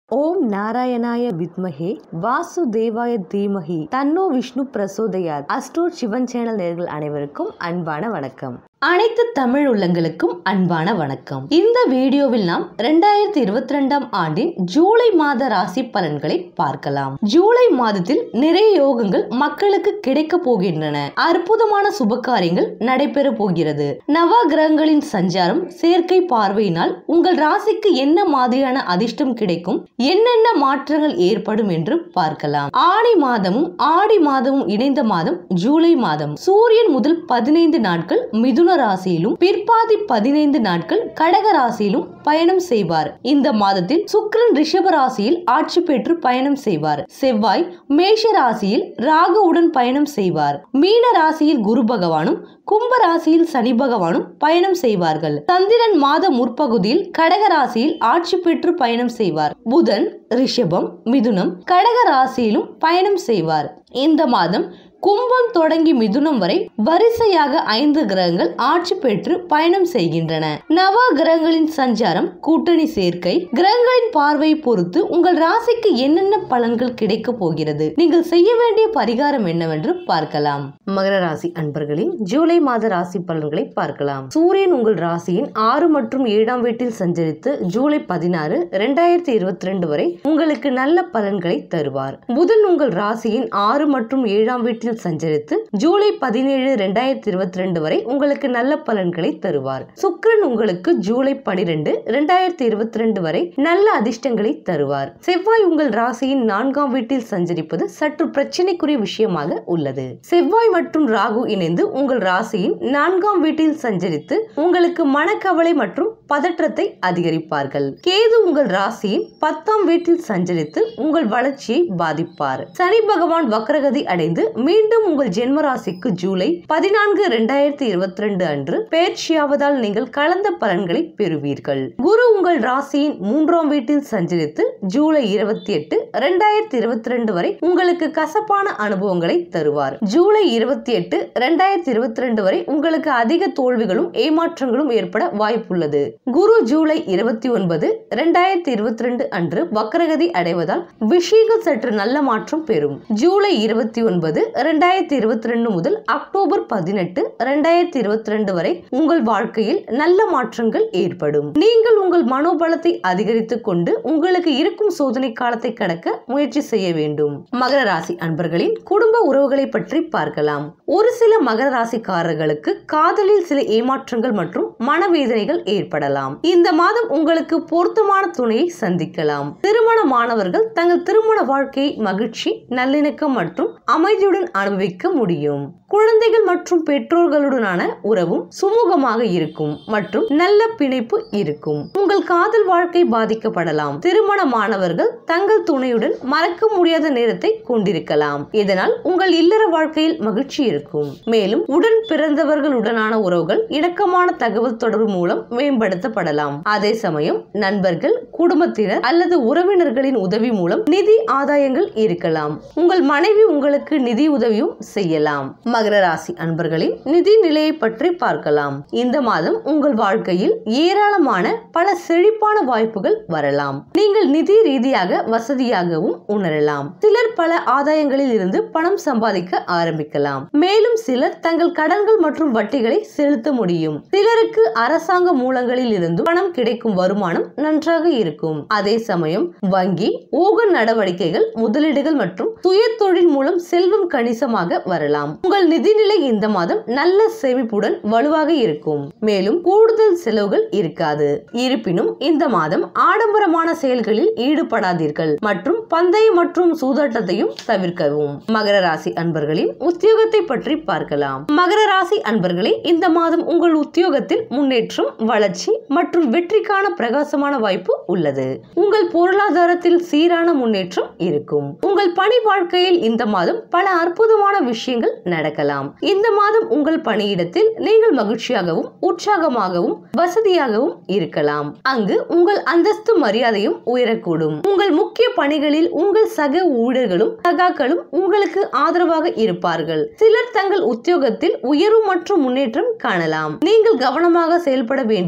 ஓம் நாராயணாய வித்மஹே வாசுதேவாய தீமஹி தன்னோ விஷ்ணு பிரசோதயாத் அஸ்ட்ரோட் சிவன் சேனல் நேர்கள் அனைவருக்கும் அன்பான வணக்கம் அனைத்து தமிழ் உள்ளங்களுக்கும் அன்பான வணக்கம் இந்த வீடியோவில் நாம் ரெண்டாயிரத்தி இருபத்தி ரெண்டாம் ஆண்டின் ஜூலை மாத ராசி பலன்களை பார்க்கலாம் ஜூலை மாதத்தில் நிறைய யோகங்கள் மக்களுக்கு கிடைக்க போகின்றன அற்புதமான சுபகாரியங்கள் நடைபெற போகிறது நவ கிரகங்களின் சஞ்சாரம் சேர்க்கை பார்வையினால் உங்கள் ராசிக்கு என்ன மாதிரியான அதிர்ஷ்டம் கிடைக்கும் என்னென்ன மாற்றங்கள் ஏற்படும் என்று பார்க்கலாம் ஆடி மாதமும் ஆடி மாதமும் இணைந்த மாதம் ஜூலை மாதம் சூரியன் முதல் பதினைந்து நாட்கள் மிதுன ராசியிலும் பிற்பாதி பதினைந்து நாட்கள் கடக ராசியிலும் பயணம் செய்வார் இந்த மாதத்தில் சுக்கிரன் ரிஷப ராசியில் ஆட்சி பெற்று பயணம் செய்வார் செவ்வாய் மேஷ ராசியில் ராகுவுடன் பயணம் செய்வார் மீன ராசியில் குரு பகவானும் கும்ப ராசியில் சனி பகவானும் பயணம் செய்வார்கள் சந்திரன் மாத முற்பகுதியில் கடக ராசியில் ஆட்சி பெற்று பயணம் செய்வார் புதன் ரிஷபம் மிதுனம் கடக ராசியிலும் பயணம் செய்வார் இந்த மாதம் கும்பம் தொடங்கி மிதுனம் வரை வரிசையாக ஐந்து கிரகங்கள் ஆட்சி பெற்று பயணம் செய்கின்றன நவ கிரகங்களின் சஞ்சாரம் கூட்டணி சேர்க்கை கிரகங்களின் பார்வை பொறுத்து உங்கள் ராசிக்கு என்னென்ன பலன்கள் கிடைக்க போகிறது நீங்கள் செய்ய வேண்டிய பரிகாரம் என்னவென்று பார்க்கலாம் மகர ராசி அன்பர்களின் ஜூலை மாத ராசி பலன்களை பார்க்கலாம் சூரியன் உங்கள் ராசியின் ஆறு மற்றும் ஏழாம் வீட்டில் சஞ்சரித்து ஜூலை பதினாறு இரண்டாயிரத்தி இருபத்தி ரெண்டு வரை உங்களுக்கு நல்ல பலன்களை தருவார் புதன் உங்கள் ராசியின் ஆறு மற்றும் ஏழாம் வீட்டில் சஞ்சரித்து ஜூலை பதினேழு இரண்டாயிரத்தி இருபத்தி ரெண்டு வரை உங்களுக்கு நல்ல பலன்களை தருவார் சுக்கிரன் உங்களுக்கு ஜூலை பனிரெண்டு இரண்டாயிரத்தி இருபத்தி ரெண்டு வரை நல்ல அதிர்ஷ்டங்களை தருவார் செவ்வாய் உங்கள் ராசியின் நான்காம் வீட்டில் சஞ்சரிப்பது சற்று பிரச்சனைக்குரிய விஷயமாக உள்ளது செவ்வாய் மற்றும் ராகு இணைந்து உங்கள் ராசியின் நான்காம் வீட்டில் சஞ்சரித்து உங்களுக்கு மனக்கவலை மற்றும் பதற்றத்தை அதிகரிப்பார்கள் கேது உங்கள் ராசியின் பத்தாம் வீட்டில் சஞ்சரித்து உங்கள் வளர்ச்சியை பாதிப்பார் சனி பகவான் வக்ரகதி அடைந்து மீண்டும் உங்கள் ஜென்ம ராசிக்கு ஜூலை பதினான்கு இரண்டாயிரத்தி இருபத்தி ரெண்டு அன்று பயிற்சியாவதால் நீங்கள் கலந்த பலன்களை பெறுவீர்கள் குரு உங்கள் ராசியின் மூன்றாம் வீட்டில் சஞ்சரித்து ஜூலை இருபத்தி எட்டு இரண்டாயிரத்தி இருபத்தி ரெண்டு வரை உங்களுக்கு கசப்பான அனுபவங்களை தருவார் ஜூலை இருபத்தி எட்டு இரண்டாயிரத்தி இருபத்தி ரெண்டு வரை உங்களுக்கு அதிக தோல்விகளும் ஏமாற்றங்களும் ஏற்பட வாய்ப்புள்ளது குரு ஜூலை இருபத்தி ஒன்பது இரண்டாயிரத்தி இருபத்தி ரெண்டு அன்று வக்ரகதி அடைவதால் விஷயங்கள் சற்று நல்ல மாற்றம் பெறும் ஜூலை இருபத்தி ஒன்பது இரண்டாயிரத்தி இருபத்தி ரெண்டு முதல் அக்டோபர் பதினெட்டு இரண்டாயிரத்தி இருபத்தி ரெண்டு வரை உங்கள் வாழ்க்கையில் நல்ல மாற்றங்கள் ஏற்படும் நீங்கள் உங்கள் மனோபலத்தை அதிகரித்துக் கொண்டு உங்களுக்கு இருக்கும் சோதனை காலத்தை கடக்க முயற்சி செய்ய வேண்டும் மகர ராசி அன்பர்களின் குடும்ப உறவுகளை பற்றி பார்க்கலாம் ஒரு சில மகர ராசிக்காரர்களுக்கு காதலில் சில ஏமாற்றங்கள் மற்றும் மனவேதனைகள் ஏற்படலாம் இந்த மாதம் உங்களுக்கு பொருத்தமான துணையை சந்திக்கலாம் திருமணமானவர்கள் தங்கள் திருமண வாழ்க்கையை மகிழ்ச்சி நல்லிணக்கம் மற்றும் அமைதியுடன் அனுபவிக்க முடியும் குழந்தைகள் மற்றும் பெற்றோர்களுடனான உறவும் சுமூகமாக இருக்கும் மற்றும் நல்ல பிணைப்பு இருக்கும் உங்கள் காதல் வாழ்க்கை பாதிக்கப்படலாம் திருமணமானவர்கள் தங்கள் துணையுடன் மறக்க முடியாத நேரத்தை கொண்டிருக்கலாம் இதனால் உங்கள் இல்லற வாழ்க்கையில் மகிழ்ச்சி இருக்கும் மேலும் உடன் பிறந்தவர்களுடனான உறவுகள் இணக்கமான தகவல் தொடர்பு மூலம் மேம்படுத்தப்படலாம் அதே சமயம் நண்பர்கள் குடும்பத்தினர் அல்லது உறவினர்களின் உதவி மூலம் நிதி ஆதாயங்கள் இருக்கலாம் உங்கள் மனைவி உங்களுக்கு நிதி உதவியும் செய்யலாம் மகர ராசி அன்பர்களின் நிதி நிலையை பற்றி பார்க்கலாம் இந்த மாதம் உங்கள் வாழ்க்கையில் ஏராளமான பல செழிப்பான வாய்ப்புகள் வரலாம் நீங்கள் நிதி ரீதியாக வசதியாகவும் உணரலாம் சிலர் பல ஆதாயங்களில் இருந்து பணம் சம்பாதிக்க ஆரம்பிக்கலாம் மேலும் சிலர் தங்கள் கடன்கள் மற்றும் வட்டிகளை செலுத்த முடியும் சிலருக்கு அரசாங்க மூலங்களில் இருந்து பணம் கிடைக்கும் வருமானம் நன்றாக இருக்கும் அதே சமயம் வங்கி ஊக நடவடிக்கைகள் முதலீடுகள் மற்றும் சுய தொழில் மூலம் செல்வம் கணிசமாக வரலாம் உங்கள் நிதிநிலை இந்த மாதம் நல்ல சேமிப்புடன் வலுவாக இருக்கும் மேலும் கூடுதல் செலவுகள் இருக்காது இருப்பினும் இந்த மாதம் ஆடம்பரமான செயல்களில் ஈடுபடாதீர்கள் மற்றும் பந்தயம் மற்றும் சூதாட்டத்தையும் தவிர்க்கவும் மகர ராசி அன்பர்களின் உத்தியோகத்தை பற்றி பார்க்கலாம் மகர ராசி அன்பர்களே இந்த மாதம் உங்கள் உத்தியோகத்தில் முன்னேற்றம் வளர்ச்சி மற்றும் வெற்றிக்கான பிரகாசமான வாய்ப்பு உள்ளது உங்கள் பொருளாதாரத்தில் சீரான முன்னேற்றம் இருக்கும் உங்கள் பணி வாழ்க்கையில் இந்த மாதம் பல அற்புதமான விஷயங்கள் நடக்கலாம் இந்த மாதம் உங்கள் பணியிடத்தில் நீங்கள் மகிழ்ச்சியாகவும் உற்சாகமாகவும் வசதியாகவும் இருக்கலாம் அங்கு உங்கள் அந்தஸ்து மரியாதையும் உயரக்கூடும் உங்கள் முக்கிய பணிகளில் உங்கள் சக ஊழியர்களும் சகாக்களும் உங்களுக்கு ஆதரவாக இருப்பார்கள் சிலர் தங்கள் உத்தியோகத்தில் உயர்வு மற்றும் முன்னேற்றம் காணலாம் நீங்கள் கவனமாக செயல்பட வேண்டியது அவசியம்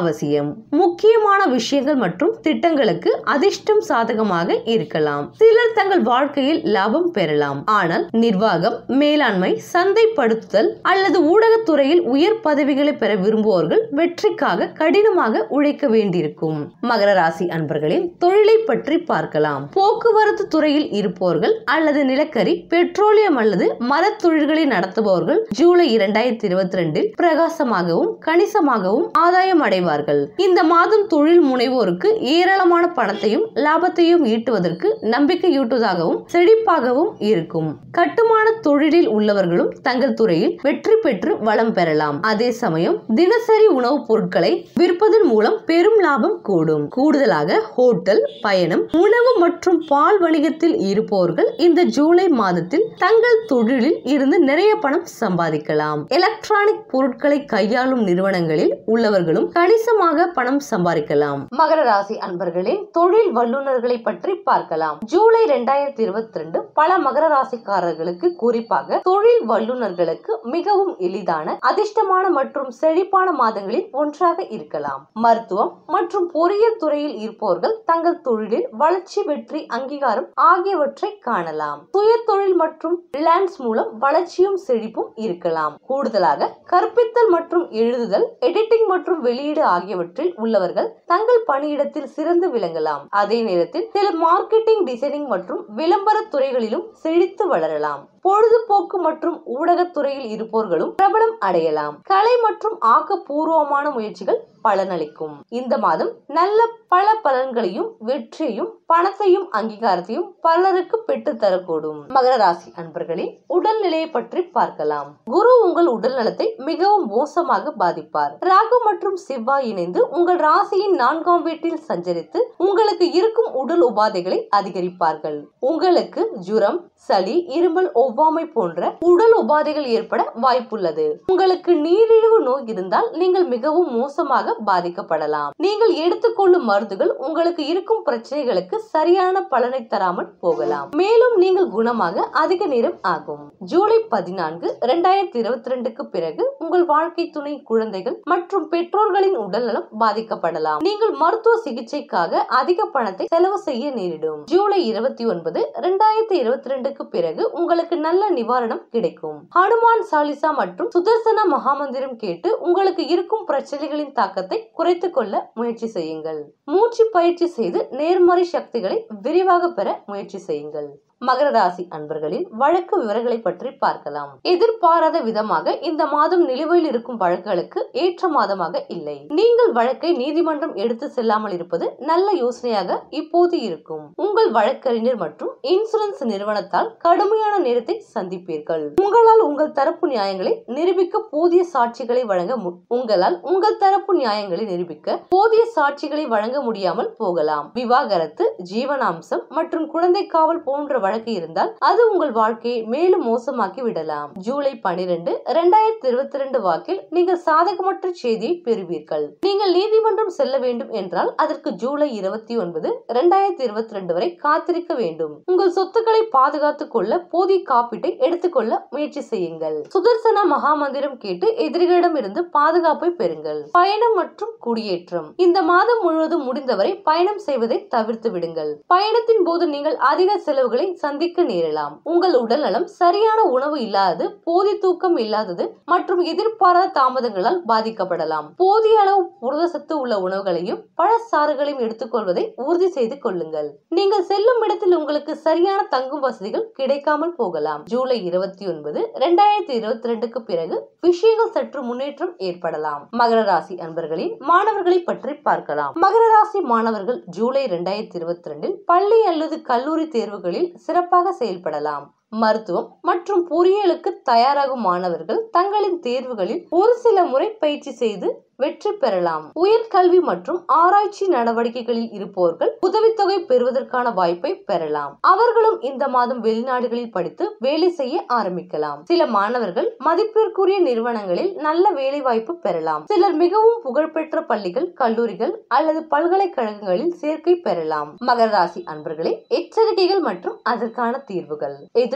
அவசியம் முக்கியமான விஷயங்கள் மற்றும் திட்டங்களுக்கு அதிர்ஷ்டம் சாதகமாக இருக்கலாம் சிலர் தங்கள் வாழ்க்கையில் லாபம் பெறலாம் ஆனால் நிர்வாகம் மேலாண்மை சந்தைப்படுத்துதல் அல்லது ஊடகத்துறையில் உயர் பதவிகளை பெற விரும்புவோர்கள் வெற்றிக்காக கடினமாக உழைக்க வேண்டியிருக்கும் மகர ராசி அன்பர்களின் தொழிலை பற்றி பார்க்கலாம் போக்குவரத்து துறையில் இருப்பவர்கள் அல்லது நிலக்கரி பெட்ரோலியம் அல்லது மரத் தொழில்களை நடத்துபவர்கள் ஜூலை இரண்டாயிரத்தி இருபத்தி ரெண்டில் பிரகாசமாகவும் கணிசமாகவும் ஆதாயம் அடைவார்கள் இந்த மாதம் தொழில் முனைவோருக்கு ஏராளமான பணத்தையும் லாபத்தையும் ஈட்டுவதற்கு நம்பிக்கையூட்டுவதாகவும் செழிப்பாகவும் இருக்கும் கட்டுமான தொழிலில் உள்ளவர்களும் தங்கள் துறையில் வெற்றி பெற்று வளம் பெறலாம் அதே சமயம் தினசரி உணவுப் பொருட்களை விற்பதன் மூலம் பெரும் லாபம் கூடும் கூடுதலாக ஹோட்டல் பயணம் உணவு மற்றும் பால் வணிகத்தில் இருப்பவர்கள் இந்த ஜூலை மாதத்தில் தங்கள் தொழிலில் இருந்து நிறைய பணம் சம்பாதிக்கலாம் எலக்ட்ரானிக் பொருட்களை கையாளும் நிறுவனங்களில் உள்ளவர்களும் கணிசமாக பணம் சம்பாதிக்கலாம் மகர ராசி அன்பர்களின் தொழில் வல்லுநர்களை பற்றி பார்க்கலாம் ஜூலை இரண்டாயிரத்தி இருபத்தி ரெண்டு பல மகர ராசிக்காரர்களுக்கு குறிப்பாக தொழில் வல்லுநர்களுக்கு மிகவும் எளிதான அதிர்ஷ்டமான மற்றும் செழிப்பான மாதங்களில் ஒன்றாக இருக்கலாம் மருத்துவம் மற்றும் பொறியியல் துறையில் இருப்பவர்கள் தங்கள் தொழிலில் வளர்ச்சி வெற்றி அங்கீகாரம் ஆகியவற்றை காணலாம் சுய தொழில் மற்றும் ரிலான்ஸ் மூலம் வளர்ச்சியும் செழிப்பும் இருக்கலாம் கூடுதலாக கற்பித்தல் மற்றும் எழுதுதல் எடிட்டிங் மற்றும் வெளியீடு ஆகியவற்றில் உள்ளவர்கள் தங்கள் பணியிடத்தில் சிறந்து விளங்கலாம் அதே நேரத்தில் சில மார்க்கெட்டிங் டிசைனிங் மற்றும் விளம்பர துறைகளிலும் செழித்து வளரலாம் பொழுதுபோக்கு மற்றும் ஊடகத்துறையில் இருப்பவர்களும் பிரபலம் அடையலாம் கலை மற்றும் ஆக்கப்பூர்வமான முயற்சிகள் பலனளிக்கும் இந்த மாதம் நல்ல பல பலன்களையும் வெற்றியையும் பணத்தையும் அங்கீகாரத்தையும் பலருக்கு பெற்று தரக்கூடும் மகர ராசி அன்பர்களின் உடல்நிலையை பற்றி பார்க்கலாம் குரு உங்கள் உடல் நலத்தை மிகவும் மோசமாக பாதிப்பார் ராகு மற்றும் செவ்வாய் இணைந்து உங்கள் ராசியின் நான்காம் வீட்டில் சஞ்சரித்து உங்களுக்கு இருக்கும் உடல் உபாதைகளை அதிகரிப்பார்கள் உங்களுக்கு ஜுரம் சளி இருமல் ஒவ்வாமை போன்ற உடல் உபாதைகள் ஏற்பட வாய்ப்புள்ளது உங்களுக்கு நீரிழிவு நோய் இருந்தால் நீங்கள் மிகவும் மோசமாக பாதிக்கப்படலாம் நீங்கள் எடுத்துக்கொள்ளும் மருந்துகள் உங்களுக்கு இருக்கும் பிரச்சனைகளுக்கு சரியான பலனை தராமல் போகலாம் மேலும் நீங்கள் குணமாக அதிக நேரம் ஆகும் ஜூலை பதினான்கு இரண்டாயிரத்தி இருபத்தி ரெண்டுக்கு பிறகு உங்கள் வாழ்க்கை துணை குழந்தைகள் மற்றும் பெற்றோர்களின் உடல்நலம் பாதிக்கப்படலாம் நீங்கள் மருத்துவ சிகிச்சைக்காக அதிக பணத்தை செலவு செய்ய நேரிடும் ஜூலை இருபத்தி ஒன்பது இரண்டாயிரத்தி இருபத்தி ரெண்டுக்கு பிறகு உங்களுக்கு நல்ல நிவாரணம் கிடைக்கும் ஹனுமான் சாலிசா மற்றும் சுதர்சன மகாமந்திரம் கேட்டு உங்களுக்கு இருக்கும் பிரச்சனைகளின் தாக்கத்தை குறைத்துக் கொள்ள முயற்சி செய்யுங்கள் மூச்சு பயிற்சி செய்து நேர்மறை சக்திகளை விரிவாக பெற முயற்சி செய்யுங்கள் மகர ராசி அன்பர்களின் வழக்கு விவரங்களை பற்றி பார்க்கலாம் எதிர்பாராத விதமாக இந்த மாதம் நிலுவையில் இருக்கும் வழக்குகளுக்கு ஏற்ற மாதமாக இல்லை நீங்கள் வழக்கை நீதிமன்றம் எடுத்து செல்லாமல் இருப்பது நல்ல யோசனையாக இப்போது இருக்கும் உங்கள் வழக்கறிஞர் மற்றும் இன்சூரன்ஸ் நிறுவனத்தால் கடுமையான நேரத்தை சந்திப்பீர்கள் உங்களால் உங்கள் தரப்பு நியாயங்களை நிரூபிக்க போதிய சாட்சிகளை வழங்க மு- உங்களால் உங்கள் தரப்பு நியாயங்களை நிரூபிக்க போதிய சாட்சிகளை வழங்க முடியாமல் போகலாம் விவாகரத்து ஜீவனாம்சம் மற்றும் குழந்தை காவல் போன்ற வழக்கு இருந்தால் அது உங்கள் வாழ்க்கையை மேலும் மோசமாக்கி விடலாம் ஜூலை பனிரெண்டு இரண்டாயிரத்தி இருபத்தி ரெண்டு வாக்கில் நீங்கள் சாதகமற்ற செய்தியை பெறுவீர்கள் நீங்கள் நீதிமன்றம் செல்ல வேண்டும் என்றால் அதற்கு ஜூலை இருபத்தி ஒன்பது இரண்டாயிரத்தி இருபத்தி ரெண்டு வரை காத்திருக்க வேண்டும் உங்கள் சொத்துக்களை பாதுகாத்துக் கொள்ள போதிய காப்பீட்டை எடுத்துக்கொள்ள முயற்சி செய்யுங்கள் சுதர்சன மகாமந்திரம் கேட்டு எதிரிகளிடம் இருந்து பாதுகாப்பை பெறுங்கள் பயணம் மற்றும் குடியேற்றம் இந்த மாதம் முழுவதும் முடிந்தவரை பயணம் செய்வதை தவிர்த்து விடுங்கள் பயணத்தின் போது நீங்கள் அதிக செலவுகளை சந்திக்க நேரலாம் உங்கள் உடல்நலம் சரியான உணவு இல்லாதது போதிய தூக்கம் இல்லாதது மற்றும் எதிர்பாராத தாமதங்களால் பாதிக்கப்படலாம் போதிய அளவு புரதசத்து உள்ள உணவுகளையும் பழச்சாறுகளையும் எடுத்துக்கொள்வதை உறுதி செய்து கொள்ளுங்கள் நீங்கள் செல்லும் இடத்தில் உங்களுக்கு சரியான தங்கும் வசதிகள் கிடைக்காமல் போகலாம் ஜூலை இருபத்தி ஒன்பது இரண்டாயிரத்தி இருபத்தி ரெண்டுக்கு பிறகு விஷயங்கள் சற்று முன்னேற்றம் ஏற்படலாம் மகர ராசி அன்பர்களின் மாணவர்களை பற்றி பார்க்கலாம் மகர ராசி மாணவர்கள் ஜூலை இரண்டாயிரத்தி இருபத்தி ரெண்டில் பள்ளி அல்லது கல்லூரி தேர்வுகளில் சிறப்பாக செயல்படலாம் மருத்துவம் மற்றும் பொறியியலுக்கு தயாராகும் மாணவர்கள் தங்களின் தேர்வுகளில் ஒரு சில முறை பயிற்சி செய்து வெற்றி பெறலாம் உயர்கல்வி மற்றும் ஆராய்ச்சி நடவடிக்கைகளில் இருப்பவர்கள் உதவித்தொகை பெறுவதற்கான வாய்ப்பை பெறலாம் அவர்களும் இந்த மாதம் வெளிநாடுகளில் படித்து வேலை செய்ய ஆரம்பிக்கலாம் சில மாணவர்கள் மதிப்பிற்குரிய நிறுவனங்களில் நல்ல வேலை வாய்ப்பு பெறலாம் சிலர் மிகவும் புகழ்பெற்ற பள்ளிகள் கல்லூரிகள் அல்லது பல்கலைக்கழகங்களில் சேர்க்கை பெறலாம் மகர ராசி அன்பர்களே எச்சரிக்கைகள் மற்றும் அதற்கான தீர்வுகள்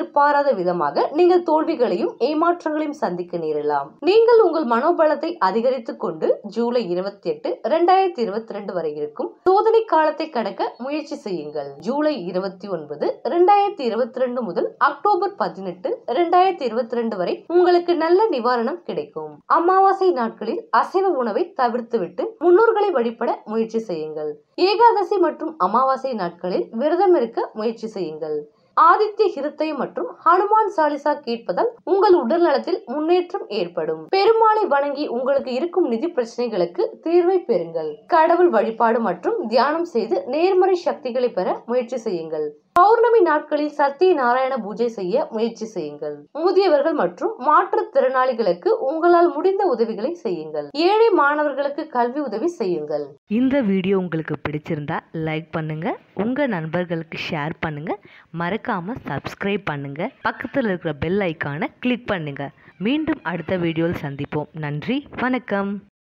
எதிர்பாராத விதமாக நீங்கள் தோல்விகளையும் ஏமாற்றங்களையும் சந்திக்க நேரலாம் நீங்கள் உங்கள் மனோபலத்தை அதிகரித்துக் கொண்டு ஜூலை இருபத்தி எட்டு இரண்டாயிரத்தி இருபத்தி ரெண்டு வரை இருக்கும் சோதனை காலத்தை கடக்க முயற்சி செய்யுங்கள் ஜூலை இருபத்தி ஒன்பது இரண்டாயிரத்தி இருபத்தி ரெண்டு முதல் அக்டோபர் பதினெட்டு இரண்டாயிரத்தி இருபத்தி ரெண்டு வரை உங்களுக்கு நல்ல நிவாரணம் கிடைக்கும் அமாவாசை நாட்களில் அசைவ உணவை தவிர்த்துவிட்டு முன்னோர்களை வழிபட முயற்சி செய்யுங்கள் ஏகாதசி மற்றும் அமாவாசை நாட்களில் விரதம் இருக்க முயற்சி செய்யுங்கள் ஆதித்ய ஹிருத்தயம் மற்றும் ஹனுமான் சாலிசா கேட்பதால் உங்கள் உடல் நலத்தில் முன்னேற்றம் ஏற்படும் பெருமாளை வணங்கி உங்களுக்கு இருக்கும் நிதி பிரச்சனைகளுக்கு தீர்வை பெறுங்கள் கடவுள் வழிபாடு மற்றும் தியானம் செய்து நேர்மறை சக்திகளை பெற முயற்சி செய்யுங்கள் பௌர்ணமி நாட்களில் சத்திய நாராயண பூஜை செய்ய முயற்சி செய்யுங்கள் முதியவர்கள் மற்றும் மாற்றுத்திறனாளிகளுக்கு உங்களால் முடிந்த உதவிகளை செய்யுங்கள் ஏழை மாணவர்களுக்கு கல்வி உதவி செய்யுங்கள் இந்த வீடியோ உங்களுக்கு பிடிச்சிருந்தா லைக் பண்ணுங்க உங்க நண்பர்களுக்கு ஷேர் பண்ணுங்க மறக்காம சப்ஸ்கிரைப் பண்ணுங்க பக்கத்தில் இருக்கிற பெல் ஐக்கானை கிளிக் பண்ணுங்க மீண்டும் அடுத்த வீடியோவில் சந்திப்போம் நன்றி வணக்கம்